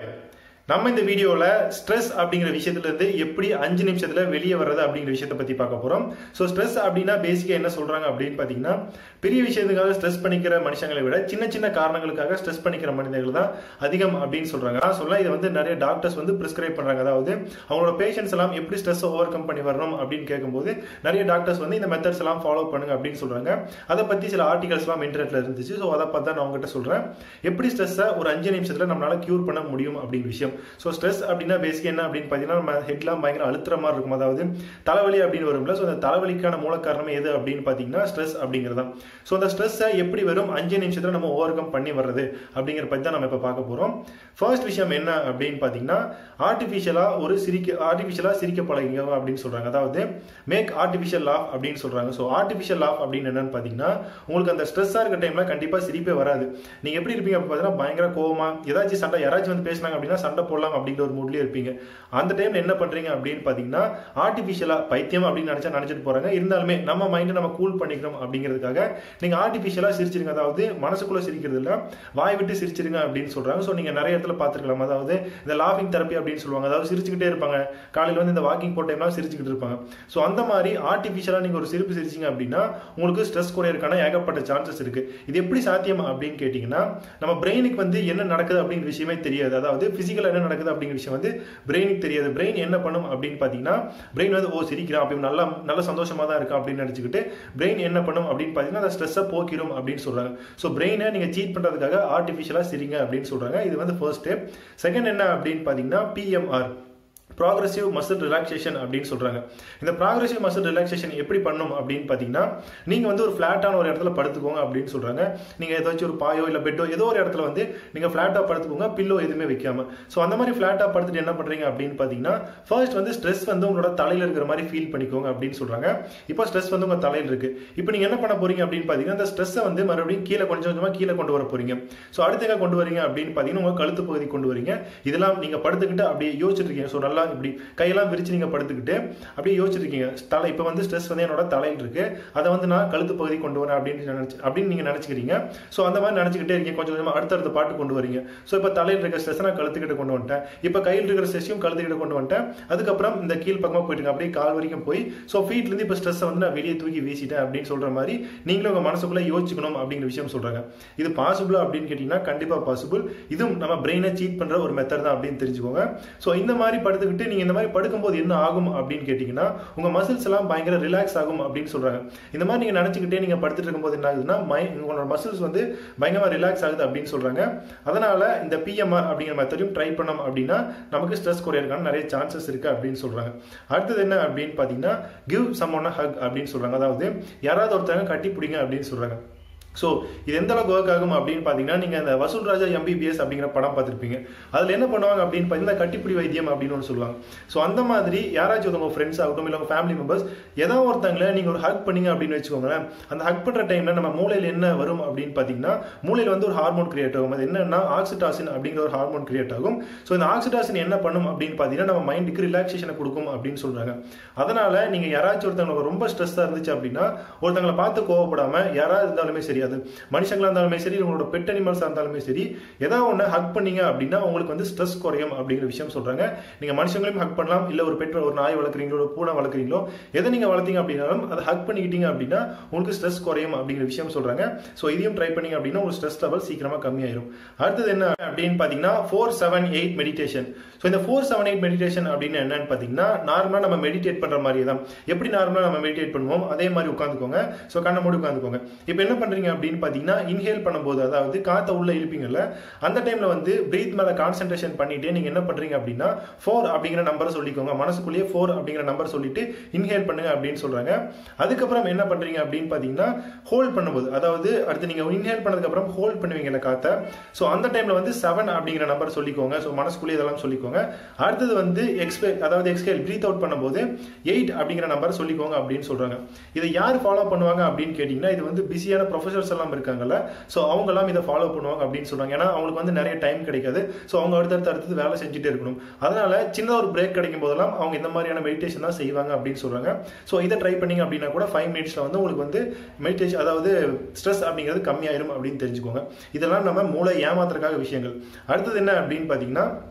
நம்ம இந்த வீடியோவில் ஸ்ட்ரெஸ் அப்படிங்கிற விஷயத்துல இருந்து எப்படி அஞ்சு நிமிஷத்துல வெளியே வர்றது அப்படிங்கிற விஷயத்தை பத்தி பார்க்க போறோம் ஸோ ஸ்ட்ரெஸ் அப்படின்னா பேசிக்கா என்ன சொல்றாங்க அப்படின்னு பாத்தீங்கன்னா பெரிய விஷயத்துக்காக ஸ்ட்ரெஸ் பண்ணிக்கிற மனுஷங்களை விட சின்ன சின்ன காரணங்களுக்காக ஸ்ட்ரெஸ் பண்ணிக்கிற மனிதர்கள் தான் அதிகம் அப்படின்னு சொல்றாங்க நான் சொல்ல இதை வந்து நிறைய டாக்டர்ஸ் வந்து பிரிஸ்கிரைப் பண்றாங்க அதாவது அவங்களோட பேஷண்ட்ஸ் எல்லாம் எப்படி ஸ்ட்ரெஸ் ஓவர் கம் பண்ணி வரணும் அப்படின்னு கேட்கும்போது நிறைய டாக்டர்ஸ் வந்து இந்த மெத்தட்ஸ் எல்லாம் ஃபாலோ பண்ணுங்க அப்படின்னு சொல்றாங்க அதை பத்தி சில ஆர்டிகல்ஸ் எல்லாம் இன்டர்நெட்ல இருந்துச்சு ஸோ அதை பார்த்து தான் நான் உங்ககிட்ட சொல்றேன் எப்படி ஸ்ட்ரெஸ்ஸை ஒரு அஞ்சு நிமிஷத்துல நம்மளால கியூர் பண்ண முடியும் அப்படிங்கிற விஷயம் ஸோ ஸ்ட்ரெஸ் அப்படின்னா பேசிக் என்ன அப்படின்னு பார்த்தீங்கன்னா நம்ம ஹெட்லாம் பயங்கர அழுத்துற மாதிரி இருக்கும் அதாவது தலைவலி அப்படின்னு வரும்ல ஸோ அந்த தலைவலிக்கான மூல காரணமே எது அப்படின்னு பார்த்தீங்கன்னா ஸ்ட்ரெஸ் அப்படிங்கிறது தான் ஸோ அந்த ஸ்ட்ரெஸ்ஸை எப்படி வரும் அஞ்சு நிமிஷத்தில் நம்ம ஓவர் கம் பண்ணி வர்றது அப்படிங்கிற பற்றி தான் நம்ம இப்போ பார்க்க போகிறோம் ஃபர்ஸ்ட் விஷயம் என்ன அப்படின்னு பார்த்தீங்கன்னா ஆர்டிஃபிஷியலாக ஒரு சிரிக்க ஆர்டிஃபிஷியலாக சிரிக்க பழகிங்க அப்படின்னு சொல்கிறாங்க அதாவது மேக் ஆர்டிஃபிஷியல் லாஃப் அப்படின்னு சொல்கிறாங்க ஸோ ஆர்டிஃபிஷியல் லாஃப் அப்படின்னு என்னன்னு பார்த்தீங்கன்னா உங்களுக்கு அந்த ஸ்ட்ரெஸ்ஸாக இருக்க டைமில் கண்டிப்பாக சிரிப்பே வராது நீங்கள் எப்படி இருப்பீங்க அப்படின்னு பார்த்தீங்கன்னா பயங்கர கோவமா ஏதாச்சும் சண்டை யாராச்சும் வந்து பேசினாங்க அப்படின்னா சண்டை போடலாம் அப்படிங்கிற ஒரு மூட்லேயே இருப்பீங்க அந்த டைம்ல என்ன பண்றீங்க அப்படின்னு பார்த்தீங்கன்னா ஆர்டிஃபிஷியலா பைத்தியம் அப்படின்னு நினைச்சா நினைச்சிட்டு போறாங்க இருந்தாலுமே நம்ம மைண்டை நம்ம கூல் பண்ணிக்கணும் அப்படிங்கிறதுக்காக நீங்க ஆர்டிஃபிஷியலா சிரிச்சிருங்க அதாவது மனசுக்குள்ள சிரிக்கிறது இல்ல வாய் விட்டு சிரிச்சிருங்க அப்படின்னு சொல்றாங்க ஸோ நீங்க நிறைய இடத்துல பார்த்துருக்கலாம் அதாவது இந்த லாஃபிங் தெரப்பி அப்படின்னு சொல்லுவாங்க அதாவது சிரிச்சுக்கிட்டே இருப்பாங்க காலையில் வந்து இந்த வாக்கிங் போட்ட டைம்லாம் சிரிச்சுக்கிட்டு இருப்பாங்க ஸோ அந்த மாதிரி ஆர்டிஃபிஷியலா நீங்க ஒரு சிரிப்பு சிரிச்சிங்க அப்படின்னா உங்களுக்கு ஸ்ட்ரெஸ் குறையறதுக்கான ஏகப்பட்ட சான்சஸ் இருக்கு இது எப்படி சாத்தியம் அப்படின்னு கேட்டீங்கன்னா நம்ம பிரெயினுக்கு வந்து என்ன நடக்குது அப்படிங்கிற விஷயமே தெரியாது அதாவது பிசிக்கலா என்ன நடக்குது அப்படிங்கிற விஷயம் வந்து பிரெயினுக்கு தெரியாது பிரெயின் என்ன பண்ணும் அப்படின்னு பார்த்தீங்கன்னா பிரெயின் வந்து ஓ சிரிக்கிறான் அப்படி நல்லா நல்ல சந்தோஷமா தான் இருக்கா அப்படின்னு நினச்சிக்கிட்டு பிரெயின் என்ன பண்ணும் அப்படின்னு பார்த்தீங்கன்னா அந்த ஸ்ட்ரெஸ்ஸை போக்கிடும் அப்படின்னு சொல்றாங்க ஸோ பிரெயினை நீங்க சீட் பண்றதுக்காக ஆர்டிஃபிஷியலாக சிரிங்க அப்படின்னு சொல்றாங்க இது வந்து ஃபர்ஸ்ட் ஸ்டெப் செகண்ட் என்ன அப்படின்னு பார்த்தீங்கன்னா பிஎம்ஆர் ப்ராக்ரஸிவ் மசில் ரிலாக்ஸேஷன் அப்படின்னு சொல்றாங்க இந்த ப்ராக்ரஸிவ் மசில் ரிலாக்ஸேஷன் எப்படி பண்ணும் அப்படின்னு பார்த்தீங்கன்னா நீங்க வந்து ஒரு ஃபிளாட்டான ஒரு இடத்துல படுத்துக்கோங்க அப்படின்னு சொல்றாங்க நீங்க ஏதாச்சும் ஒரு பாயோ இல்ல பெட்டோ ஏதோ ஒரு இடத்துல வந்து நீங்க ஃபிளாட்டா படுத்துக்கோங்க பில்லோ எதுவுமே வைக்காம ஸோ அந்த மாதிரி ஃபிளாட்டா படுத்துட்டு என்ன பண்றீங்க அப்படின்னு பார்த்தீங்கன்னா ஃபர்ஸ்ட் வந்து ஸ்ட்ரெஸ் வந்து உங்களோட தலையில இருக்கிற மாதிரி ஃபீல் பண்ணிக்கோங்க அப்படின்னு சொல்றாங்க இப்போ ஸ்ட்ரெஸ் வந்து உங்க தலையில இருக்கு இப்போ நீங்க என்ன பண்ண போறீங்க அப்படின்னு பார்த்தீங்கன்னா அந்த ஸ்ட்ரெஸ்ஸை வந்து மறுபடியும் கீழே கொஞ்சம் கொஞ்சமா கீழே கொண்டு வர போறீங்க ஸோ அடுத்து எங்க கொண்டு வரீங்க அப்படின்னு பார்த்தீங்கன்னா உங்க கழுத்து பகுதி கொண்டு வரீங்க இதெல்லாம் நீங்க படுத்துக்கிட்டு அப்படியே யோசிச்சுட்டு இருக்கீங்க ஸோ நல்லா இப்படி கையெல்லாம் விரிச்சு நீங்க படுத்துக்கிட்டு அப்படியே யோசிச்சுட்டு இருக்கீங்க தலை இப்போ வந்து ஸ்ட்ரெஸ் வந்து என்னோட தலையில் இருக்கு அதை வந்து நான் கழுத்து பகுதி கொண்டு வரேன் அப்படின்னு நினைச்சு அப்படின்னு நீங்க நினைச்சுக்கிறீங்க ஸோ அந்த மாதிரி நினைச்சுக்கிட்டே இருக்கீங்க கொஞ்சம் கொஞ்சமா அடுத்தடுத்த பாட்டு கொண்டு வரீங்க ஸோ இப்போ தலையில் இருக்க ஸ்ட்ரெஸ் நான் கழுத்துக்கிட்ட கொண்டு வந்துட்டேன் இப்போ கையில் இருக்கிற ஸ்ட்ரெஸ்ஸையும் கழுத்துக்கிட்ட கொண்டு வந்துட்டேன் அதுக்கப்புறம் இந்த கீழ் பக்கமா போயிட்டு அப்படியே கால் வரைக்கும் போய் ஸோ ஃபீட்ல இருந்து இப்போ ஸ்ட்ரெஸ்ஸை வந்து நான் வெளியே தூக்கி வீசிட்டேன் அப்படின்னு சொல்ற மாதிரி நீங்களும் உங்க மனசுக்குள்ள யோசிக்கணும் அப்படிங்கிற விஷயம் சொல்றாங்க இது பாசிபிளா அப்படின்னு கேட்டீங்கன்னா கண்டிப்பா பாசிபிள் இதுவும் நம்ம பிரெயினை சீட் பண்ற ஒரு மெத்தட் தான் அப்படின்னு தெரிஞ்சுக்கோங்க ஸோ இந்த மாதிரி படுத்துக்கிட்டு நீங்க இந்த மாதிரி படுக்கும்போது என்ன ஆகும் அப்படின்னு கேட்டீங்கன்னா உங்க மசில்ஸ் எல்லாம் பயங்கர ரிலாக்ஸ் ஆகும் அப்படின்னு சொல்றாங்க இந்த மாதிரி நீங்க நினைச்சுக்கிட்டே நீங்க படுத்துட்டு இருக்கும்போது என்ன ஆகுதுன்னா மை உங்களோட மசில்ஸ் வந்து பயங்கரமா ரிலாக்ஸ் ஆகுது அப்படின்னு சொல்றாங்க அதனால இந்த பிஎம்ஆர் அப்படிங்கிற மெத்தடையும் ட்ரை பண்ணோம் அப்படின்னா நமக்கு ஸ்ட்ரெஸ் குறையறதுக்கான நிறைய சான்சஸ் இருக்கு அப்படின்னு சொல்றாங்க அடுத்தது என்ன அப்படின்னு பாத்தீங்கன்னா கிவ் சம் ஒன் ஹக் அப்படின்னு சொல்றாங்க அதாவது யாராவது ஒருத்தவங்க கட்டி பிடிங்க அப்படின்னு சொல்றாங்க ஸோ இது எந்த அளவுக்கு ஒர்க் ஆகும் அப்படின்னு பார்த்தீங்கன்னா நீங்கள் அந்த வசூல் ராஜா எம்பிபிஎஸ் அப்படிங்கிற படம் பார்த்துருப்பீங்க அதில் என்ன பண்ணுவாங்க அப்படின்னு பார்த்தீங்கன்னா கட்டிப்பிடி வைத்தியம் அப்படின்னு ஒன்று சொல்லுவாங்க ஸோ அந்த மாதிரி யாராச்சும் உங்கள் ஃப்ரெண்ட்ஸ் ஆகட்டும் இல்லை உங்கள் ஃபேமிலி மெம்பர்ஸ் ஏதோ ஒருத்தங்களை நீங்கள் ஒரு ஹக் பண்ணீங்க அப்படின்னு வச்சுக்கோங்களேன் அந்த ஹக் பண்ணுற டைமில் நம்ம மூளையில் என்ன வரும் அப்படின்னு பார்த்தீங்கன்னா மூளையில் வந்து ஒரு ஹார்மோன் கிரியேட் ஆகும் அது என்னன்னா ஆக்சிடாசின் அப்படிங்கிற ஒரு ஹார்மோன் கிரியேட் ஆகும் ஸோ இந்த ஆக்சிடாசின் என்ன பண்ணும் அப்படின்னு பார்த்தீங்கன்னா நம்ம மைண்டுக்கு ரிலாக்ஸேஷனை கொடுக்கும் அப்படின்னு சொல்கிறாங்க அதனால நீங்கள் யாராச்சும் ஒருத்தவங்களுக்கு ரொம்ப ஸ்ட்ரெஸ்ஸாக இருந்துச்சு அப்படின்னா ஒருத்தங்களை பார்த்து கோவப்படாமல் யாராவது இருந்தாலுமே சரி அது மனுஷங்களா இருந்தாலுமே சரி உங்களோட பெட் அனிமல்ஸா இருந்தாலுமே சரி ஏதாவது ஒன்று ஹக் பண்ணீங்க அப்படின்னா உங்களுக்கு வந்து ஸ்ட்ரெஸ் குறையும் அப்படிங்கிற விஷயம் சொல்றாங்க நீங்க மனுஷங்களையும் ஹக் பண்ணலாம் இல்ல ஒரு பெட் ஒரு நாய் வளர்க்குறீங்களோ ஒரு பூனை வளர்க்குறீங்களோ எதை நீங்க வளர்த்தீங்க அப்படின்னாலும் அதை ஹக் பண்ணிக்கிட்டீங்க அப்படின்னா உங்களுக்கு ஸ்ட்ரெஸ் குறையும் அப்படிங்கிற விஷயம் சொல்றாங்க ஸோ இதையும் ட்ரை பண்ணீங்க அப்படின்னா ஒரு ஸ்ட்ரெஸ் லெவல் சீக்கிரமா கம்மியாயிரும் அடுத்தது என்ன அப்படின்னு பாத்தீங்கன்னா four seven eight meditation so இந்த ஃபோர் செவன் எயிட் மெடிடேஷன் அப்படின்னு என்னன்னு பாத்தீங்கன்னா நார்மலா நம்ம மெடிடேட் பண்ற மாதிரி தான் எப்படி நார்மலா நம்ம மெடிடேட் பண்ணுவோம் அதே மாதிரி உட்காந்துக்கோங்க ஸோ கண்ணை மூடி உட்காந்துக்கோங்க இப்போ என்ன பண்றீங்க அப்படின்னு பார்த்தீங்கன்னா இன்ஹேல் பண்ணும்போது அதாவது காற்றை உள்ள இழுப்பீங்கல்ல அந்த டைம்ல வந்து பிரீத் மேல கான்சென்ட்ரேஷன் பண்ணிட்டு நீங்க என்ன பண்றீங்க அப்படின்னா ஃபோர் அப்படிங்கிற நம்பரை சொல்லிக்கோங்க மனசுக்குள்ளேயே ஃபோர் அப்படிங்கிற நம்பர் சொல்லிட்டு இன்ஹேல் பண்ணுங்க அப்படின்னு சொல்றாங்க அதுக்கப்புறம் என்ன பண்றீங்க அப்படின்னு பார்த்தீங்கன்னா ஹோல்ட் பண்ணும்போது அதாவது அடுத்து நீங்க இன்ஹேல் பண்ணதுக்கு அப்புறம் ஹோல்ட் பண்ணுவீங்கல்ல காத்தை ஸோ அந்த டைம்ல வந்து செவன் அப்படிங்கிற நம்பர் சொல்லிக்கோங்க ஸோ மனசுக்குள்ளேயே இதெல்லாம் சொல்லிக்கோங்க அடுத்தது வந்து எக்ஸ்பே அதாவது எக்ஸ்கேல் பிரீத் அவுட் பண்ணும்போது எயிட் அப்படிங்கிற நம்பர் சொல்லிக்கோங்க அப்படின்னு சொல்றாங்க இதை யார் ஃபாலோ பண்ணுவாங்க அப்படின்னு கேட்டீங்கன்னா இது வந்து பிஸியான ப்ரொஃபசர்ஸ் எல்லாம் இருக்காங்கல்ல ஸோ அவங்க எல்லாம் இதை ஃபாலோ பண்ணுவாங்க அப்படின்னு சொல்றாங்க ஏன்னா அவங்களுக்கு வந்து நிறைய டைம் கிடைக்காது ஸோ அவங்க அடுத்தடுத்து அடுத்தது வேலை செஞ்சுட்டே இருக்கணும் அதனால சின்ன ஒரு பிரேக் கிடைக்கும் போதெல்லாம் அவங்க இந்த மாதிரியான மெடிடேஷன் தான் செய்வாங்க அப்படின்னு சொல்றாங்க ஸோ இதை ட்ரை பண்ணீங்க அப்படின்னா கூட ஃபைவ் மினிட்ஸ்ல வந்து உங்களுக்கு வந்து மெடிடேஷன் அதாவது ஸ்ட்ரெஸ் அப்படிங்கிறது கம்மியாயிரும் அப்படின்னு தெரிஞ்சுக்கோங்க இதெல்லாம் நம்ம மூளை ஏமாத்துறதுக்காக விஷயங்கள் அடுத்தது என்ன அப்படின்னு பார்த்தீங்கன்னா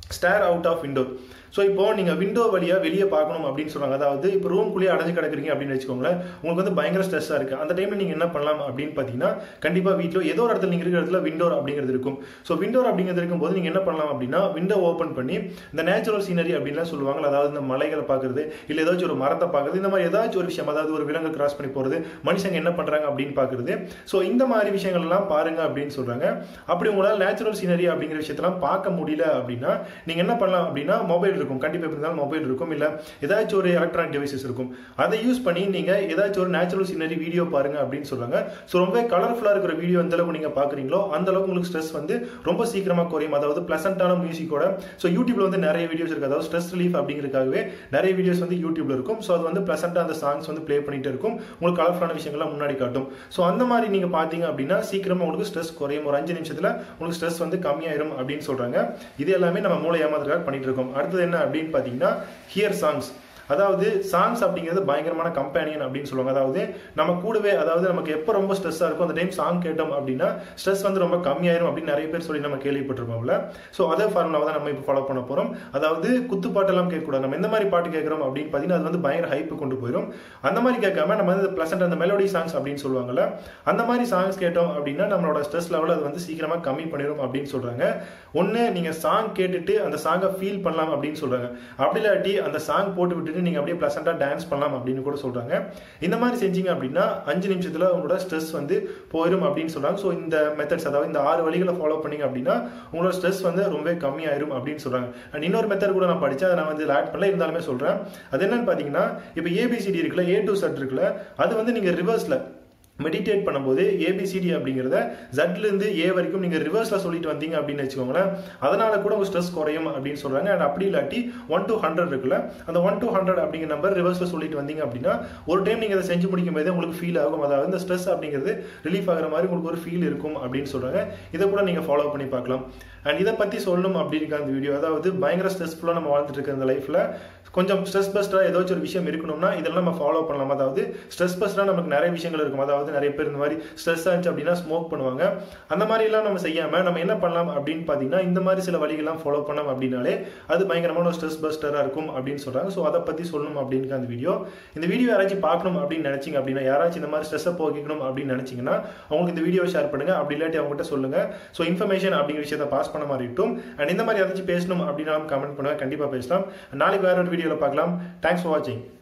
stare out of window so இப்போ நீங்க விண்டோ வழியா வெளியே பார்க்கணும் அப்படின்னு சொல்றாங்க அதாவது இப்போ ரூம்குள்ளேயே அடைஞ்சு கிடக்குறீங்க அப்படின்னு வச்சுக்கோங்களேன் உங்களுக்கு வந்து பயங்கர ஸ்ட்ரெஸ்ஸா இருக்கு அந்த டைம்ல நீங்க என்ன பண்ணலாம் அப்படின்னு பாத்தீங்கன்னா கண்டிப்பா வீட்டில் ஏதோ ஒரு இடத்துல நீங்க இருக்கிற இடத்துல விண்டோர் அப்படிங்கிறது இருக்கும் ஸோ விண்டோர் அப்படிங்கிறது இருக்கும்போது நீங்க என்ன பண்ணலாம் அப்படின்னா விண்டோ ஓப்பன் பண்ணி இந்த நேச்சுரல் சீனரி அப்படின்லாம் சொல்லுவாங்க அதாவது இந்த மலைகளை பார்க்கறது இல்லை ஏதாச்சும் ஒரு மரத்தை பார்க்கறது இந்த மாதிரி ஏதாச்சும் ஒரு விஷயம் அதாவது ஒரு விலங்கு கிராஸ் பண்ணி போறது மனுஷங்க என்ன பண்றாங்க அப்படின்னு பார்க்கறது ஸோ இந்த மாதிரி விஷயங்கள் எல்லாம் பாருங்க அப்படின்னு சொல்றாங்க அப்படி உங்களால் நேச்சுரல் சீனரி அப்படிங்கிற விஷயத்தெல்லாம் பார்க்க முடியல அப்படின்னா நீங்க என்ன பண்ணலாம் அப்படின்னா மொபைல் இருக்கும் கண்டிப்பா எப்படி இருந்தாலும் மொபைல் இருக்கும் இல்ல ஏதாச்சும் ஒரு எலக்ட்ரானிக் டிவைசஸ் இருக்கும் அதை யூஸ் பண்ணி நீங்க ஏதாச்சும் ஒரு நேச்சுரல் சீனரி வீடியோ பாருங்க அப்படின்னு சொல்றாங்க ஸோ ரொம்ப கலர்ஃபுல்லா இருக்கிற வீடியோ எந்த அளவுக்கு நீங்க பாக்குறீங்களோ அந்த அளவுக்கு உங்களுக்கு ஸ்ட்ரெஸ் வந்து ரொம்ப சீக்கிரமா குறையும் அதாவது பிளசண்டான மியூசிக்கோட ஸோ யூடியூப்ல வந்து நிறைய வீடியோஸ் இருக்கு அதாவது ஸ்ட்ரெஸ் ரிலீஃப் அப்படிங்கிறதுக்காகவே நிறைய வீடியோஸ் வந்து யூடியூப்ல இருக்கும் ஸோ அது வந்து பிளசண்டா அந்த சாங்ஸ் வந்து ப்ளே பண்ணிட்டு இருக்கும் உங்களுக்கு கலர்ஃபுல்லான விஷயங்கள்லாம் முன்னாடி காட்டும் ஸோ அந்த மாதிரி நீங்க பாத்தீங்க அப்படின்னா சீக்கிரமா உங்களுக்கு ஸ்ட்ரெஸ் குறையும் ஒரு அஞ்சு நிமிஷத்துல உங்களுக்கு ஸ்ட்ரெஸ் வந்து கம்மியாயிரும் அப்படின்னு சொல்றாங்க இது எல்லாமே நம்ம மூளை ஏமாத்துறதுக்காக பண்ணிட்டு இருக்கோம் அடுத்தது என்ன அப்படின்னு பாத்தீங்கன்னா ஹியர் சாங்ஸ் அதாவது சாங்ஸ் அப்படிங்கிறது பயங்கரமான கம்பேனியன் அப்படின்னு சொல்லுவாங்க அதாவது நம்ம கூடவே அதாவது நமக்கு எப்போ ரொம்ப ஸ்ட்ரெஸ்ஸாக இருக்கும் அந்த டைம் சாங் கேட்டோம் அப்படின்னா ஸ்ட்ரெஸ் வந்து ரொம்ப கம்மியாயிரும் அப்படின்னு நிறைய பேர் சொல்லி நம்ம கேள்விப்பட்டிருப்போம்ல ஸோ அதே ஃபார்முலாவை தான் நம்ம இப்போ ஃபாலோ பண்ண போகிறோம் அதாவது குத்து பாட்டெல்லாம் கேட்கக்கூடாது நம்ம எந்த மாதிரி பாட்டு கேட்குறோம் அப்படின்னு பார்த்தீங்கன்னா அது வந்து பயங்கர ஹைப்பு கொண்டு போயிடும் அந்த மாதிரி கேட்காம நம்ம வந்து பிளசண்ட் அந்த மெலோடி சாங்ஸ் அப்படின்னு சொல்லுவாங்கல்ல அந்த மாதிரி சாங்ஸ் கேட்டோம் அப்படின்னா நம்மளோட ஸ்ட்ரெஸ் லெவல் அது வந்து சீக்கிரமாக கம்மி பண்ணிடும் அப்படின்னு சொல்கிறாங்க ஒன்று நீங்கள் சாங் கேட்டுட்டு அந்த சாங்கை ஃபீல் பண்ணலாம் அப்படின்னு சொல்கிறாங்க அப்படி இல்லாட்டி அந்த சாங் போட்டு விட்டுட்டு நீங்க அப்படியே பிளசண்டா டான்ஸ் பண்ணலாம் அப்படின்னு கூட சொல்றாங்க இந்த மாதிரி செஞ்சீங்க அப்படின்னா அஞ்சு நிமிஷத்துல உங்களோட ஸ்ட்ரெஸ் வந்து போயிடும் அப்படின்னு சொல்றாங்க ஸோ இந்த மெத்தட்ஸ் அதாவது இந்த ஆறு வழிகளை ஃபாலோ பண்ணீங்க அப்படின்னா உங்களோட ஸ்ட்ரெஸ் வந்து ரொம்ப கம்மியாயிரும் அப்படின்னு சொல்றாங்க அண்ட் இன்னொரு மெத்தட் கூட நான் படிச்சேன் அதை நான் வந்து ஆட் பண்ணல இருந்தாலுமே சொல்றேன் அது என்னன்னு பாத்தீங்கன்னா இப்போ ஏபிசிடி இருக்குல்ல ஏ டு செட் இருக்குல்ல அது வந்து நீங்க ரிவர்ஸ்ல மெடிடேட் பண்ணும்போது ஏபிசிடி அப்படிங்கிறத ஜட்ல இருந்து ஏ வரைக்கும் நீங்க ரிவர்ஸ்ல சொல்லிட்டு வந்தீங்க அப்படின்னு வச்சுக்கோங்களேன் அதனால கூட உங்க ஸ்ட்ரெஸ் குறையும் அப்படின்னு சொல்றாங்க அண்ட் அப்படி இல்லாட்டி ஒன் டு ஹண்ட்ரட் இருக்குல்ல அந்த ஒன் டு ஹண்ட்ரட் அப்படிங்கிற நம்பர் ரிவர்ஸ்ல சொல்லிட்டு வந்தீங்க அப்படின்னா ஒரு டைம் நீங்க அதை செஞ்சு முடிக்கும் போதே உங்களுக்கு ஃபீல் ஆகும் அதாவது இந்த ஸ்ட்ரெஸ் அப்படிங்கிறது ரிலீஃப் ஆகிற மாதிரி உங்களுக்கு ஒரு ஃபீல் இருக்கும் அப்படின்னு சொல்றாங்க இதை கூட நீங்க ஃபாலோ பண்ணி பார்க்கலாம் அண்ட் இதை பத்தி சொல்லணும் அப்படின்னு அந்த வீடியோ அதாவது பயங்கர ஸ்ட்ரெஸ்ஃபுல்லா நம்ம வாழ்ந்துட்டு இருக்க இந்த லைஃப்ல கொஞ்சம் ஸ்ட்ரெஸ் பஸ்டா ஏதாச்சும் ஒரு விஷயம் இருக்கணும்னா இதெல்லாம் நம்ம ஃபாலோ பண்ணலாம் அதாவது ஸ்ட்ரெஸ் பஸ்டா நமக்கு நிறைய விஷயங்கள் இருக்கும் அதாவது நிறைய பேர் இந்த மாதிரி ஸ்ட்ரெஸ் ஆச்சு அப்படின்னா ஸ்மோக் பண்ணுவாங்க அந்த மாதிரி எல்லாம் நம்ம செய்யாம நம்ம என்ன பண்ணலாம் அப்படின்னு பாத்தீங்கன்னா இந்த மாதிரி சில வழிகள்லாம் ஃபாலோ பண்ணோம் அப்படின்னாலே அது பயங்கரமான ஒரு ஸ்ட்ரெஸ் பஸ்டரா இருக்கும் அப்படின்னு சொல்றாங்க ஸோ அதை பத்தி சொல்லணும் அப்படின்னு அந்த வீடியோ இந்த வீடியோ யாராச்சும் பார்க்கணும் அப்படின்னு நினைச்சீங்க அப்படின்னா யாராச்சும் இந்த மாதிரி ஸ்ட்ரெஸ்ஸை போக்கிக்கணும் அப்படின்னு நினைச்சீங்கன்னா அவங்களுக்கு இந்த வீடியோ ஷேர் பண்ணுங்க அப்படி இல்லாட்டி அவங்ககிட்ட சொல்லுங்க ஸோ இன்ஃபர்மேஷன் அப்படிங்கிற விஷயத்தை பாஸ் பண்ண மாதிரி இருக்கும் அண்ட் இந்த மாதிரி ஏதாச்சும் பேசணும் அப்படின்னாலும் கமெண்ட் பண்ணுங்க கண்டிப்பா பேசலாம் நாளைக்கு வேற ஒரு வீடியோவில் பார்க்கலாம் தேங்க்ஸ் ஃபார் வாட்சிங்